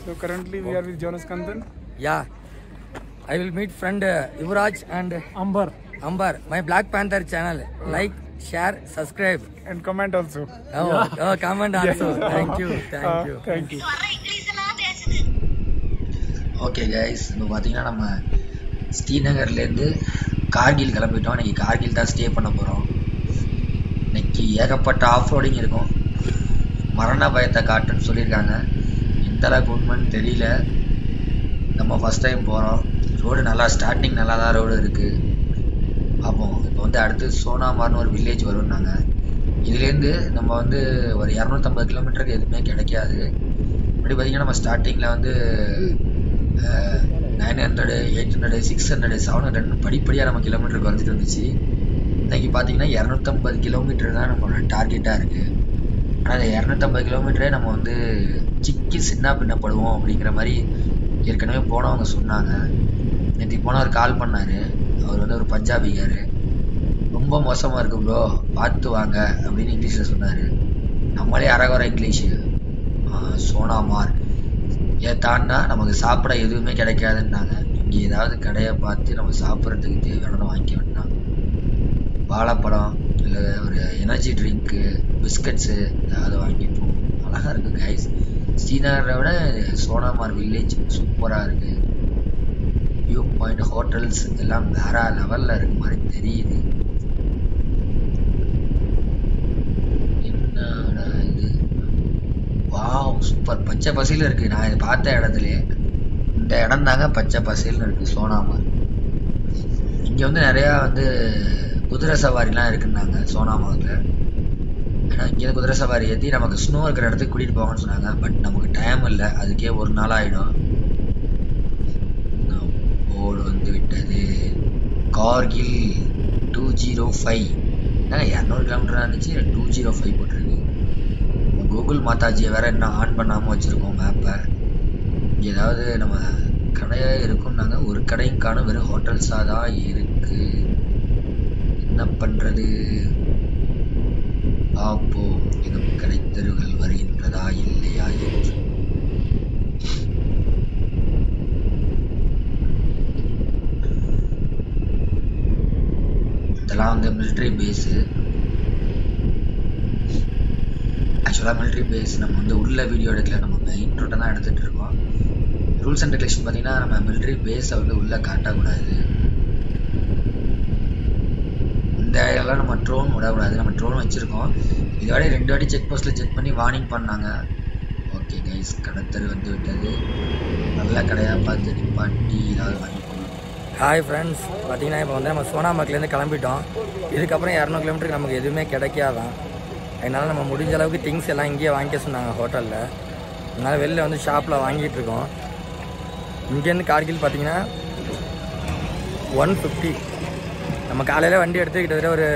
So currently we are with Jonas Kandan. Yeah. I will meet friend uh, Yuvraj and Ambar. Ambar, my Black Panther channel. Like, share, subscribe. And comment also. Oh, oh comment also. Thank you. Thank Uh, you. Thank you. Okay guys இப்போ பார்த்தீங்கன்னா நம்ம ஸ்ரீநகர்லேருந்து கார்கில் கிளம்பிட்டோம் இன்னைக்கு கார்கில் தான் stay பண்ண போகிறோம் இன்னைக்கு ஏகப்பட்ட ஆஃப் ரோடிங் இருக்கும் மரண பயத்தை காட்டுன்னு சொல்லியிருக்காங்க எந்த அளவுக்கு உண்மைன்னு தெரியல நம்ம ஃபஸ்ட் டைம் போகிறோம் ரோடு நல்லா ஸ்டார்டிங் நல்லா தான் ரோடு இருக்குது பார்ப்போம் இப்போ வந்து அடுத்து சோனாமார்னு ஒரு வில்லேஜ் வரும்னாங்க இதுலேருந்து நம்ம வந்து ஒரு இரநூத்தம்பது கிலோமீட்டருக்கு எதுவுமே கிடைக்காது அப்படி பார்த்தீங்கன்னா நம்ம ஸ்டார்டிங்கில் வந்து nine hundred eight hundred six hundred seven ஹண்ட்ரட்னு படிப்படியாக நம்ம கிலோமீட்டர் குறைஞ்சிட்டு வந்துச்சு இன்னைக்கு பார்த்தீங்கன்னா இரநூத்தம்பது கிலோமீட்டர் தான் நம்மளோட டார்கெட்டாக இருக்குது ஆனால் அந்த இரநூத்தம்பது கிலோமீட்டரே நம்ம வந்து சிக்கி சின்ன பின்னப்படுவோம் அப்படிங்கிற மாதிரி ஏற்கனவே போனவங்க சொன்னாங்க நேற்று போனவர் கால் பண்ணார் அவர் வந்து ஒரு பஞ்சாபிகார் ரொம்ப மோசமாக இருக்கு ப்ரோ பார்த்து வாங்க அப்படின்னு இங்கிலீஷில் சொன்னார் நம்மளே அரகுற இங்கிலீஷு சோனாமார் ஏத்தான்னா நமக்கு சாப்பிட எதுவுமே கிடைக்காதுன்னாங்க இங்கே ஏதாவது கடையை பார்த்து நம்ம சாப்பிட்றதுக்கு தேவையானதை வாங்கிக்க வேண்டாம் வாழைப்பழம் இல்லை ஒரு எனர்ஜி ட்ரிங்க்கு பிஸ்கட்ஸு ஏதாவது வாங்கிப்போம் அழகாக இருக்குது கைஸ் ஸ்ரீநகரை விட சோனாமார் வில்லேஜ் சூப்பராக இருக்குது வியூ பாயிண்ட் ஹோட்டல்ஸ் எல்லாம் வேற லெவலில் இருக்க மாதிரி தெரியுது என்னடா இது வாவ் சூப்பர் பச்சை பசையில் இருக்குது நான் இது பார்த்த இடத்துலயே இந்த இடம் தாங்க பச்சை பசைல்னு இருக்குது சோனாமார் இங்கே வந்து நிறையா வந்து குதிரை சவாரிலாம் இருக்குன்னாங்க சோனாமாரில் ஏன்னா இங்கே குதிரை சவாரி ஏற்றி நமக்கு ஸ்னோ இருக்கிற இடத்துக்கு கூட்டிகிட்டு போவாங்கன்னு சொன்னாங்க பட் நமக்கு டைம் இல்லை அதுக்கே ஒரு நாள் ஆகிடும் போர்டு வந்து விட்டது கார்கில் டூ ஜீரோ ஃபைவ் என்னங்க இரநூறு கிலோமீட்டர் இருந்துச்சு டூ ஜீரோ ஃபைவ் போட்டிருக்கு கூகுள் மாதாஜியை வேற இன்னும் ஆன் பண்ணாமல் வச்சுருக்கோம் மேப்பை இங்கே ஏதாவது நம்ம கடையாக இருக்கும்னாங்க ஒரு கடையும் காணும் வெறும் ஹோட்டல்ஸாக தான் இருக்கு என்ன பண்ணுறது பார்ப்போம் எதுவும் கடைத்தெருவுகள் வருகின்றதா இல்லையா என்று இதெல்லாம் வந்து மிலிட்ரி பேஸு ஆக்சுவலாக மிலிட்ரி பேஸ் நம்ம வந்து உள்ள வீடியோ எடுக்கல நம்ம மெயின் ரோட்டை தான் எடுத்துகிட்டு இருக்கோம் ரூல்ஸ் அண்ட் ரெகுலேஷன் பார்த்தீங்கன்னா நம்ம மிலிட்ரி பேஸை வந்து உள்ளே காட்டக்கூடாது இந்த ஏரியாலாம் நம்ம ட்ரோன் விடக்கூடாது நம்ம ட்ரோன் வச்சுருக்கோம் இது வாட்டி ரெண்டு வாட்டி செக் போஸ்ட்டில் செக் பண்ணி வார்னிங் பண்ணாங்க ஓகே கைஸ் கடத்தல் வந்து விட்டது நல்ல கடையாக பார்த்து நிப்பாட்டி ஏதாவது வாங்கி போகணும் ஹாய் ஃப்ரெண்ட்ஸ் பார்த்தீங்கன்னா இப்போ வந்து நம்ம சோனாமர்க்லேருந்து கிளம்பிட்டோம் இதுக்கப்புறம் இரநூறு கிலோமீட்டருக்கு நமக்கு எதுவுமே கிடைக்காதான் அதனால நம்ம முடிஞ்ச அளவுக்கு திங்ஸ் எல்லாம் இங்கேயே வாங்கிக்க சொன்னாங்க ஹோட்டலில் அதனால வெளில வந்து ஷாப்பில் வாங்கிட்டு இருக்கோம் இங்கேருந்து கார்கில் பார்த்தீங்கன்னா ஒன் ஃபிஃப்டி நம்ம காலையில் வண்டி எடுத்து கிட்டத்தட்ட ஒரு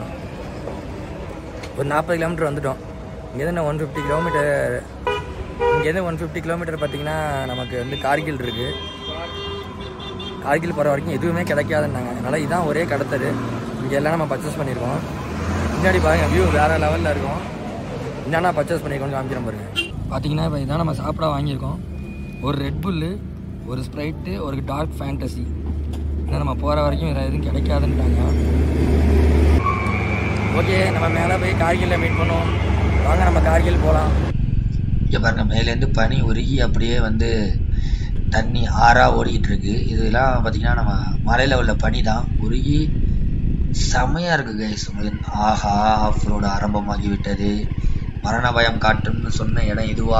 ஒரு நாற்பது கிலோமீட்டர் வந்துட்டோம் இங்கேருந்து ஒன் ஃபிஃப்டி கிலோமீட்டர் இங்கேருந்து ஒன் ஃபிஃப்டி கிலோமீட்டர் பார்த்தீங்கன்னா நமக்கு வந்து கார்கில் இருக்குது கார்கில் போகிற வரைக்கும் எதுவுமே கிடைக்காதுன்னாங்க அதனால் இதான் ஒரே கடத்தரு இங்கே எல்லாம் நம்ம பர்ச்சேஸ் பண்ணியிருக்கோம் முன்னாடி பாருங்கள் வியூ வேறு லெவலில் இருக்கும் என்னென்ன பர்ச்சேஸ் பண்ணியிருக்கோம்னு காமிக்கிறேன் பாருங்க பார்த்தீங்கன்னா இப்போ இதான் நம்ம சாப்பிட வாங்கியிருக்கோம் ஒரு ரெட் புல்லு ஒரு ஸ்ப்ரைட்டு ஒரு டார்க் ஃபேண்டசி இன்னும் நம்ம போகிற வரைக்கும் வேறு எதுவும் கிடைக்காதுன்ட்டாங்க ஓகே நம்ம மேலே போய் கார்கிலில் மீட் பண்ணுவோம் வாங்க நம்ம கார்கில் போகலாம் இங்கே பாருங்க மேலேருந்து பனி உருகி அப்படியே வந்து தண்ணி ஆறாக ஓடிக்கிட்டு இருக்கு இதெல்லாம் பார்த்தீங்கன்னா நம்ம மலையில் உள்ள பனி தான் உருகி செமையாக இருக்குது கைஸ் உங்களுக்கு ஆஹா ஆஃப் ரோடு ஆரம்பமாகி விட்டது மரண பயம் காட்டும்னு சொன்ன இடம் இதுவா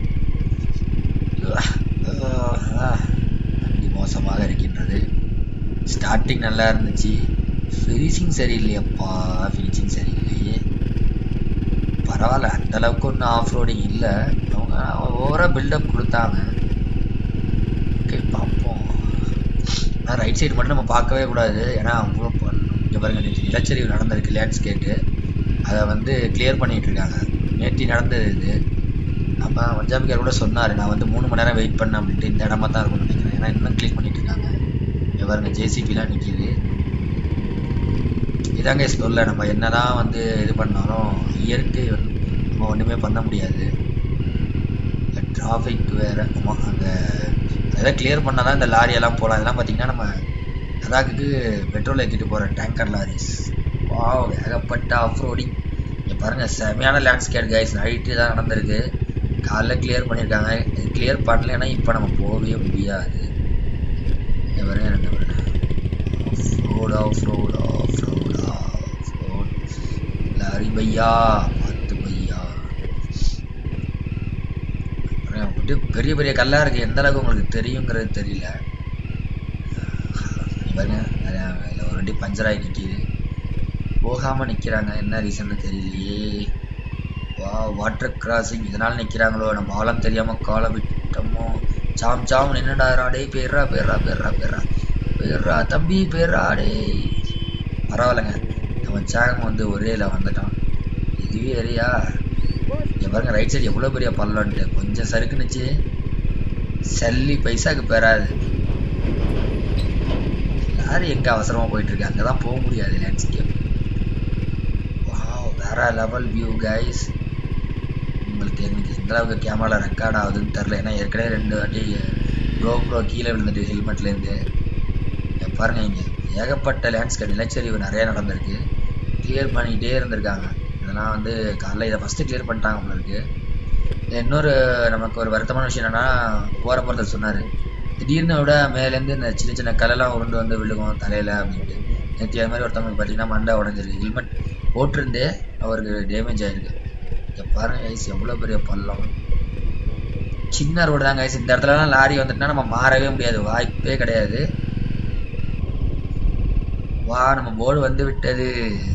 வண்டி மோசமாக இருக்கின்றது ஸ்டார்டிங் நல்லா இருந்துச்சு ஃபினிஷிங் சரியில்லையப்பா ஃபினிஷிங் சரியில்லையே பரவாயில்ல அந்த அளவுக்கு ஒன்றும் ஆஃப் ரோடிங் இல்லை அவங்க ஓவராக பில்டப் கொடுத்தாங்க ஓகே பார்ப்போம் ஆனால் ரைட் சைடு மட்டும் நம்ம பார்க்கவே கூடாது ஏன்னா அவ்வளோ இங்கே பாருங்க நேற்று நிலச்சரிவு நடந்திருக்கு லேண்ட்ஸ்கேட்டு அதை வந்து கிளியர் பண்ணிட்டு இருக்காங்க நேற்று நடந்தது இது அப்போ பஞ்சாபிக்கார் கூட சொன்னார் நான் வந்து மூணு மணி நேரம் வெயிட் பண்ணேன் அப்படின்ட்டு இந்த இடமா தான் இருக்கும்னு நினைக்கிறேன் ஏன்னா இன்னும் க்ளீன் பண்ணிட்டு இருக்காங்க இங்கே பாருங்க ஜேசிபிலாம் நிற்கிது இதாங்க சொல்ல நம்ம என்னதான் வந்து இது பண்ணாலும் இயற்கை வந்து நம்ம ஒன்றுமே பண்ண முடியாது டிராஃபிக் வேறு ஆமாம் அங்கே அதெல்லாம் கிளியர் பண்ணால் தான் இந்த லாரியெல்லாம் போகலாம் இதெல்லாம் பார்த்தீங்கன்னா நம்ம லடாக்குக்கு பெட்ரோல் ஏற்றிட்டு போகிற டேங்கர் லாரிஸ் வா ஏகப்பட்ட ஆஃப் ரோடிங் இங்கே பாருங்கள் செமையான லேண்ட்ஸ்கேப் கைஸ் நைட்டு தான் நடந்திருக்கு காலைல கிளியர் பண்ணியிருக்காங்க இது கிளியர் பண்ணலைன்னா இப்போ நம்ம போகவே முடியாது இங்க பாருங்க ரெண்டு பாருங்க road off road off road off road lorry பையா பத்து பையா பாருங்க, அப்படியே பெரிய பெரிய கல்லா இருக்கு எந்த அளவுக்கு உங்களுக்கு தெரியுங்கிறது தெரியல இங்க பாருங்க நிறையா இதுல ஒரு வண்டி பஞ்சர் ஆகி நிக்குது போகாம நிக்கிறாங்க என்ன ரீசன் தெரியலையே வா வாட்டர் கிராசிங் இதனால நிக்கிறாங்களோ நம்ம ஆழம் தெரியாம காலை விட்டோமோ சாம் சாம் நின்னுடாரா டேய் பேர்றா பேர்றா பேர்றா பேர்றா பேர்றா தம்பி பேர்றா டேய் பரவாயில்லைங்க நம்ம சாகம் வந்து ஒரேல வந்துட்டான் இதுவே ஏரியா இங்க பாருங்க ரைட் சைடு எவ்வளவு பெரிய பள்ளம்ட்டு கொஞ்சம் சறுக்குனுச்சு சல்லி பைசாக்கு பெறாது லாரி எங்க அவசரமா போயிட்டு இருக்கு அங்கதான் போக முடியாது லேண்ட்ஸ்கேப் வாவ் வேற லெவல் வியூ கைஸ் உங்களுக்கு எனக்கு எந்த அளவுக்கு கேமரா ரெக்கார்ட் ஆகுதுன்னு தெரில ஏன்னா ஏற்கனவே ரெண்டு வாட்டி ப்ரோ கீழே விழுந்துட்டு ஹெல்மெட்லேருந்து பாருங்க இங்கே ஏகப்பட்ட லேண்ட்ஸ்கேப் நிலச்சரிவு நிறைய நடந்திருக்கு கிளியர் பண்ணிக்கிட்டே இருந்திருக்காங்க இதெல்லாம் வந்து காலைல இதை ஃபஸ்ட்டு கிளியர் பண்ணிட்டாங்க உங்களுக்கு இன்னொரு நமக்கு ஒரு வருத்தமான விஷயம் என்னன்னா போகிற போகிறத சொன்னார் திடீர்னு விட மேலேருந்து இந்த சின்ன சின்ன கல்லெல்லாம் உருண்டு வந்து விழுகும் தலையில் அப்படின்ட்டு நேற்று அது மாதிரி ஒருத்தவங்களுக்கு பார்த்தீங்கன்னா மண்டை உடஞ்சிருக்கு ஹெல்மெட் போட்டிருந்தே அவருக்கு டேமேஜ் ஆயிருக்கு இங்க பாருங்க கைஸ் எவ்வளோ பெரிய பள்ளம் சின்ன ரோடு தான் கைஸ் இந்த இடத்துலலாம் லாரி வந்துட்டுனா நம்ம மாறவே முடியாது வாய்ப்பே கிடையாது வா நம்ம போர்டு வந்து விட்டது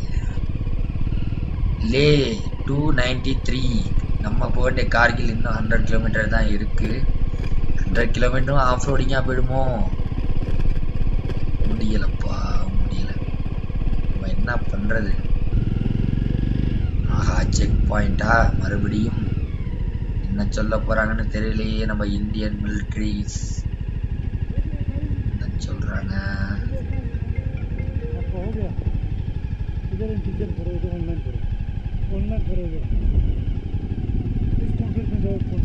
லே டூ நைன்டி த்ரீ நம்ம போக வேண்டிய கார்கில் இன்னும் ஹண்ட்ரட் கிலோமீட்டர் தான் இருக்கு ஹண்ட்ரட் கிலோமீட்டரும் ஆஃப் ரோடிங்காக போயிடுமோ முடியலப்பா முடியல நம்ம என்ன பண்றது ஆஹா செக் பாயிண்டா மறுபடியும் என்ன சொல்ல போறாங்கன்னு தெரியலையே நம்ம இந்தியன் மிலிட்ரிஸ் என்ன சொல்றாங்க आपका हो गया इधर इंटीजर करो इधर ऑनलाइन करो ऑनलाइन करो इधर इस कंप्यूटर में जाओ फोन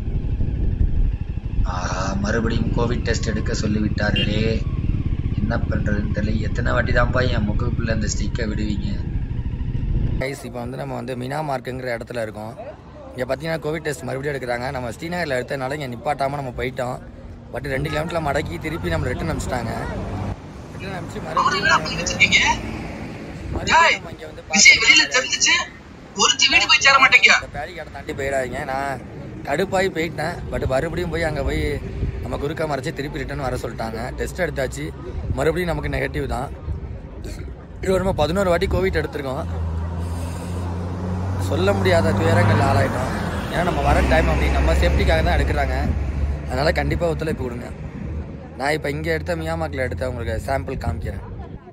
ஆஹா மறுபடியும் கோவிட் டெஸ்ட் எடுக்க சொல்லிவிட்டார்களே என்ன பண்றதுன்னு தெரியல எத்தனை வாட்டி தான்ப்பா என் முகப்புல இந்த ஸ்டிக்கை விடுவீங்க கைஸ் இப்போ வந்து நம்ம வந்து மினா மார்க்குங்கிற இடத்துல இருக்கோம் இங்கே பார்த்தீங்கன்னா கோவிட் டெஸ்ட் மறுபடியும் எடுக்கிறாங்க நம்ம ஸ்ரீநகரில் எடுத்ததுனால இங்கே நிப்பாட்டாமல் நம்ம போயிட்டோம் பட் ரெண்டு கிலோமீட்டரில் மடக்கி திருப்பி நம்ம ரிட்டன் அனுப்பிச்சிட்டாங்க ரிட்டன் அனுப்பிச்சு மறுபடியும் நம்ம மறுபடியும் நம்ம இங்கே வந்து பார்த்து ஒருத்தி வீடு போய் சேர மாட்டேங்க இந்த பேரிகார்டை தாண்டி போயிடாதீங்க நான் கடுப்பாகி போயிட்டேன் பட் மறுபடியும் போய் அங்கே போய் நம்ம குறுக்க மறைச்சு திருப்பி ரிட்டர்ன் வர சொல்லிட்டாங்க டெஸ்ட் எடுத்தாச்சு மறுபடியும் நமக்கு நெகட்டிவ் தான் இது ஒரு நம்ம பதினோரு வாட்டி கோவிட் எடுத்திருக்கோம் சொல்ல முடியாத துயரங்கள் ஆளாயிட்டோம் ஏன்னா நம்ம வர டைம் அப்படி நம்ம சேஃப்டிக்காக தான் எடுக்கிறாங்க அதனால் கண்டிப்பாக ஒத்துழைப்பு கொடுங்க நான் இப்போ இங்கே எடுத்த மியாமாக்கில் எடுத்த உங்களுக்கு சாம்பிள் காமிக்கிறேன்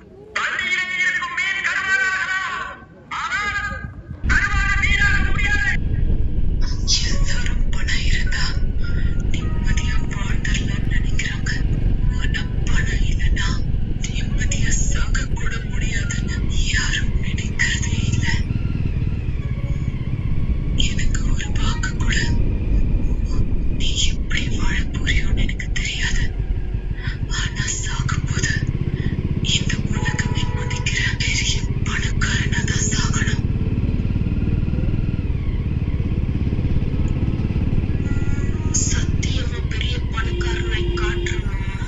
எல்லாரும் பணம் இருந்தா நிம்மதியா வாழ்ந்துடலாம்னு நினைக்கிறாங்க ஆனா பணம் இல்லைன்னா நிம்மதியா சாக கூட முடியாதுன்னு யாரும் நினைக்கிறதே இல்லை எனக்கு ஒரு வாக்கு கூட நீ எப்படி வாழ போறியோன்னு எனக்கு தெரியாது ஆனா சாகும்போது இந்த உலகமே மதிக்கிற பெரிய பணக்காரனா தான் சாகணும் சத்தியமா பெரிய பணக்காரனை காட்டுறோம்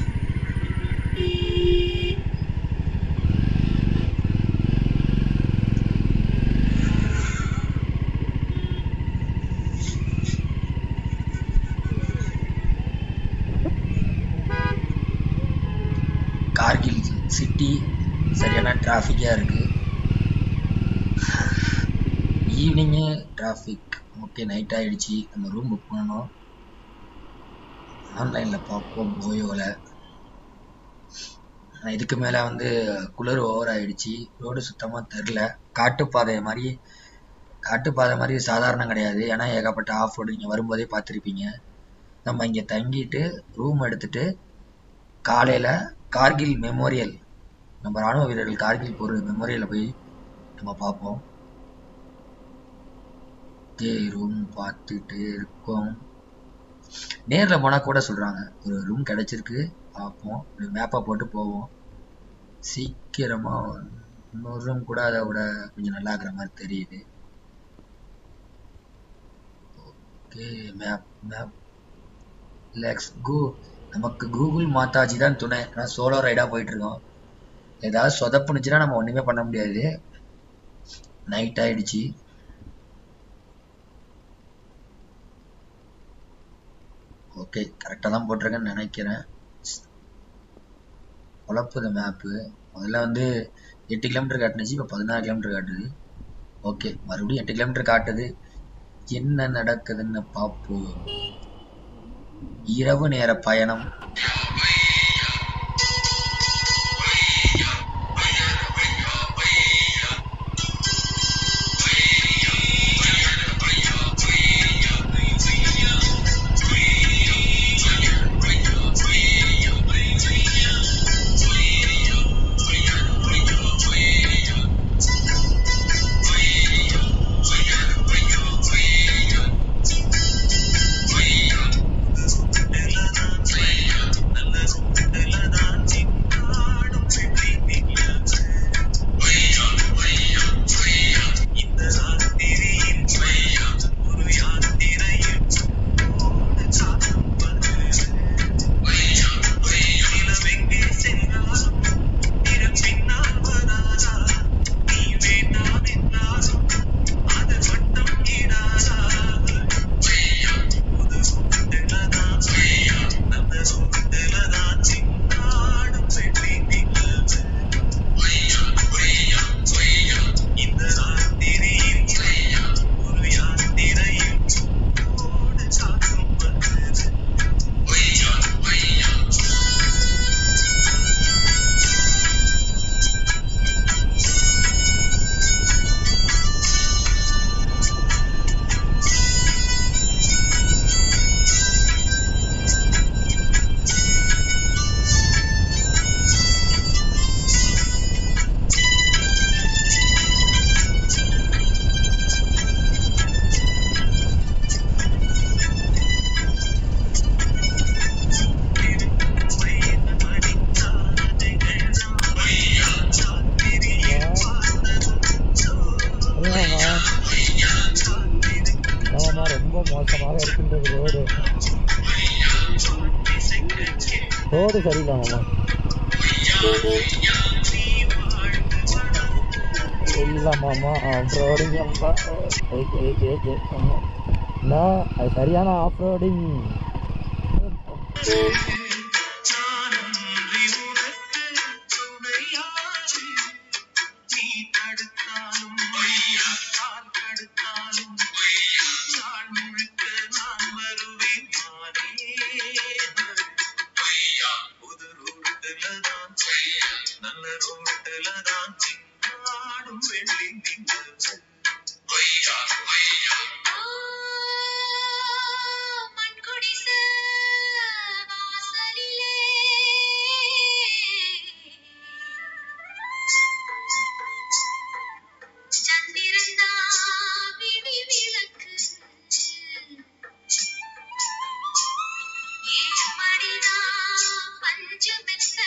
கார்கில் சிட்டி சரியான டிராஃபிக்காக இருக்கு ஈவினிங்கு டிராஃபிக் ஓகே நைட் ஆயிடுச்சு நம்ம ரூம் புக் பண்ணணும் ஆன்லைனில் பார்ப்போம் போயோவில் ஆனால் இதுக்கு மேலே வந்து குளிர் ஓவர் ஆயிடுச்சு ரோடு சுத்தமாக தெரில காட்டுப்பாதை மாதிரி காட்டுப்பாதை மாதிரி சாதாரணம் கிடையாது ஏன்னா ஏகப்பட்ட ஆஃப் ரோடு நீங்கள் வரும்போதே பார்த்துருப்பீங்க நம்ம இங்கே தங்கிட்டு ரூம் எடுத்துட்டு காலையில் கார்கில் மெமோரியல் நம்ம ராணுவ வீரர்கள் கார்கில் போகிற மெமோரியலை போய் நம்ம பார்ப்போம் டே ரூம் பார்த்துட்டு இருக்கோம் நேரில் போனால் கூட சொல்கிறாங்க ஒரு ரூம் கிடைச்சிருக்கு பார்ப்போம் ஒரு மேப்பை போட்டு போவோம் சீக்கிரமாக இன்னொரு ரூம் கூட அதை விட கொஞ்சம் நல்லா இருக்கிற மாதிரி தெரியுது okay map map let's go நமக்கு கூகுள் மாதாஜி தான் துணை நான் சோலோ ரைடாக போயிட்டு இருக்கோம் ஏதாவது சொதப்புனுச்சுன்னா நம்ம ஒன்றுமே பண்ண முடியாது நைட் ஆயிடுச்சு ஓகே கரெக்டாக தான் போட்டிருக்கேன்னு நினைக்கிறேன் குழப்புது மேப்பு முதல்ல வந்து எட்டு கிலோமீட்டர் காட்டுனுச்சு இப்போ பதினாறு கிலோமீட்டர் காட்டுது ஓகே மறுபடியும் எட்டு கிலோமீட்டர் காட்டுது என்ன நடக்குதுன்னு பார்ப்போம் இரவு நேர பயணம் ஆமாம்மா ரொம்ப மோசமாக இருக்கின்றது ரோடு ரோடு சரியில்லை மாமா இல்லைம்மாம்மா ஆஃப் ரோடிங் நான் அது சரியான ஆஃப் ரோடிங் மண்குடிசை வாசலிலே சந்திரனா விழி விளக்கு ஏற்படினா பஞ்சமெத்த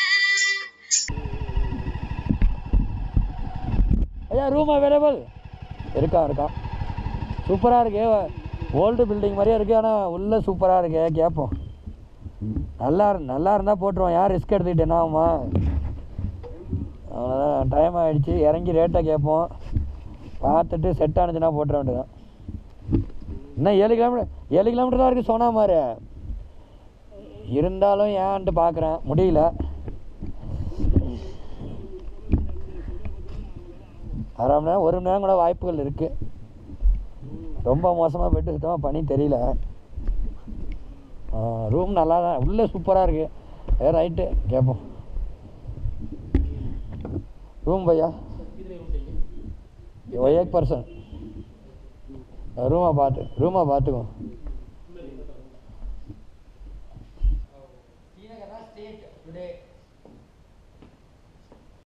ஐயா ரூம் அவைலபிள் இருக்கா இருக்கா சூப்பராக இருக்கு ஓல்டு பில்டிங் மாதிரியே இருக்கு ஆனால் உள்ள சூப்பராக இருக்கு கேட்போம் நல்லா இரு- நல்லா இருந்தால் போட்டுருவோம் யார் ரிஸ்க் எடுத்துக்கிட்டு என்ன ஆகுமா அவ்வளோதான் டைம் ஆகிடுச்சு இறங்கி ரேட்டை கேட்போம் பார்த்துட்டு செட் ஆனிச்சுன்னா போட்டுற வேண்டியதான் இன்னும் ஏழு கிலோமீட்டர் ஏழு கிலோமீட்டர் தான் இருக்குது சோனா மாதிரி இருந்தாலும் ஏன்ட்டு பார்க்குறேன் முடியல அரை மணி நேரம் ஒரு மணி நேரம் கூட வாய்ப்புகள் இருக்குது ரொம்ப மோசமாக போயிட்டு சுத்தமாக பண்ணி தெரியல ரூம் நல்லா தான் உள்ளே சூப்பராக இருக்குது ஏ ரைட்டு கேட்போம் रूम भैया वो एक पर्सन रूमा बात रूमा बात को